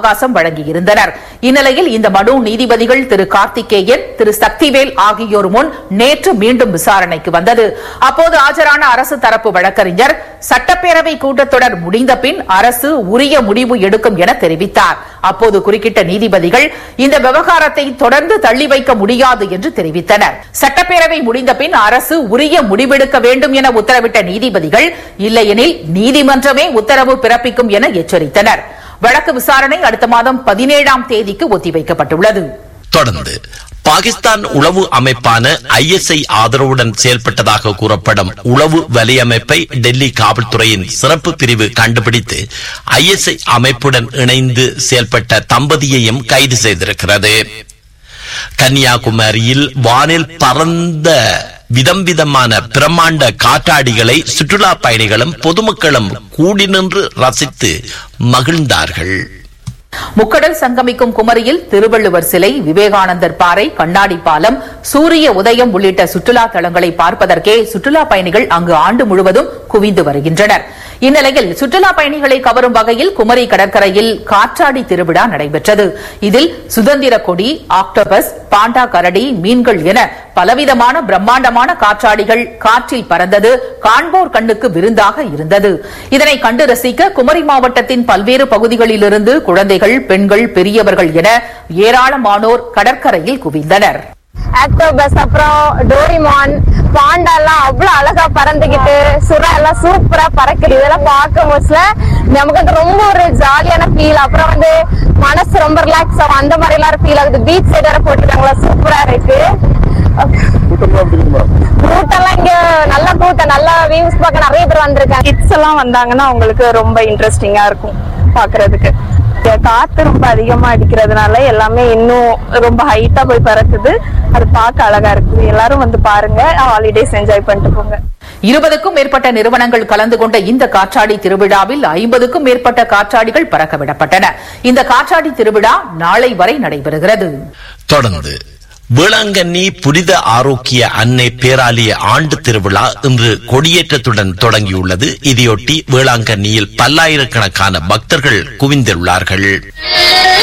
அவகாசம் வழங்கியிருந்தனர் இந்நிலையில் இந்த மனு நீதிபதிகள் திரு கார்த்திகேயன் திரு சக்திவேல் ஆகியோர் முன் நேற்று மீண்டும் விசாரணைக்கு வந்தது அப்போது ஆஜரான அரசு தரப்பு வழக்கறிஞர் சட்டப்பேரவை கூட்டத்தொடர் முடிந்த பின் அரசு உரிய முடிவு எடுக்கும் என தெரிவித்தார் அப்போது குறுக்கிட்ட நீதிபதிகள் இந்த விவகாரத்தை தொடர்ந்து தள்ளி வைக்க முடியாது என்று தெரிவித்தனர் சட்டப்பேரவை முடிந்த பின் அரசு உரிய முடிவெடுக்க வேண்டும் என உத்தரவிட்ட நீதிபதிகள் இல்லையெனில் நீதிமன்றமே உத்தரவு பிறப்பிக்கும் என எச்சரித்தனர் வழக்கு விசாரணை அடுத்த மாதம் பதினேழாம் தேதிக்கு ஒத்திவைக்கப்பட்டுள்ளது தொடர்ந்து பாகிஸ்தான் உளவு அமைப்பான ஐஎஸ்ஐ ஆதரவுடன் செயல்பட்டதாக கூறப்படும் உளவு வலையமைப்பை டெல்லி காவல்துறையின் சிறப்பு பிரிவு கண்டுபிடித்து ஐஎஸ்ஐ அமைப்புடன் இணைந்து செயல்பட்ட தம்பதியையும் கைது செய்திருக்கிறது கன்னியாகுமரியில் வானில் பறந்த விதம் விதமான பிரம்மாண்ட காற்றாடிகளை சுற்றுலா பயணிகளும் பொதுமக்களும் கூடி நின்று ரசித்து மகிழ்ந்தார்கள் முக்கடல் சங்கமிக்கும் குமரியில் திருவள்ளுவர் சிலை விவேகானந்தர் பாறை கண்ணாடி பாலம் சூரிய உதயம் உள்ளிட்ட சுற்றுலா தலங்களை பார்ப்பதற்கே சுற்றுலா பயணிகள் அங்கு ஆண்டு முழுவதும் குவிந்து வருகின்றனர் இந்நிலையில் சுற்றுலா பயணிகளை கவரும் வகையில் குமரி கடற்கரையில் காற்றாடி திருவிழா நடைபெற்றது இதில் சுதந்திர கொடி ஆக்டோபஸ் பாண்டா கரடி மீன்கள் என பலவிதமான பிரம்மாண்டமான காற்றாடிகள் காற்றில் பறந்தது காண்போர் கண்ணுக்கு விருந்தாக இருந்தது இதனை கண்டு ரசிக்க குமரி மாவட்டத்தின் பல்வேறு பகுதிகளிலிருந்து குழந்தைகள் பெண்கள் பெரியவர்கள் என ஏராளமானோர் கடற்கரையில் குவிந்தனர் ஆக்டோபஸ் அப்புறம் டோரிமான் பாண்டா எல்லாம் அவ்வளவு அழகா பறந்துகிட்டு சுறா எல்லாம் சூப்பரா பறக்குது இதெல்லாம் பார்க்கும் போதுல நமக்கு வந்து ரொம்ப ஒரு ஜாலியான ஃபீல் அப்புறம் வந்து மனசு ரொம்ப ரிலாக்ஸ் ஆகும் அந்த மாதிரி எல்லாம் ஃபீல் ஆகுது பீச் சைடு வேற போட்டுருக்காங்களா சூப்பரா இருக்கு கூட்டம்லாம் இங்க நல்ல கூட்டம் நல்ல வியூஸ் பார்க்க நிறைய பேர் வந்திருக்காங்க கிட்ஸ் எல்லாம் வந்தாங்கன்னா அவங்களுக்கு ரொம்ப இன்ட்ரெஸ்டிங்கா இருக்கும் பாக்குறதுக்கு இங்க காத்து ரொம்ப அதிகமா அடிக்கிறதுனால எல்லாமே இன்னும் ரொம்ப ஹைட்டா போய் பறக்குது அது பார்க்க அழகா இருக்குது எல்லாரும் வந்து பாருங்க ஹாலிடேஸ் என்ஜாய் பண்ணிட்டு போங்க இருபதுக்கும் மேற்பட்ட நிறுவனங்கள் கலந்து கொண்ட இந்த காற்றாடி திருவிழாவில் ஐம்பதுக்கும் மேற்பட்ட காற்றாடிகள் பறக்க விடப்பட்டன இந்த காற்றாடி திருவிழா நாளை வரை நடைபெறுகிறது தொடர்ந்து வேளாங்கண்ணி புனித ஆரோக்கிய அன்னை பேராலய ஆண்டு திருவிழா இன்று கொடியேற்றத்துடன் தொடங்கியுள்ளது இதையொட்டி வேளாங்கண்ணியில் பல்லாயிரக்கணக்கான பக்தர்கள் குவிந்துள்ளார்கள்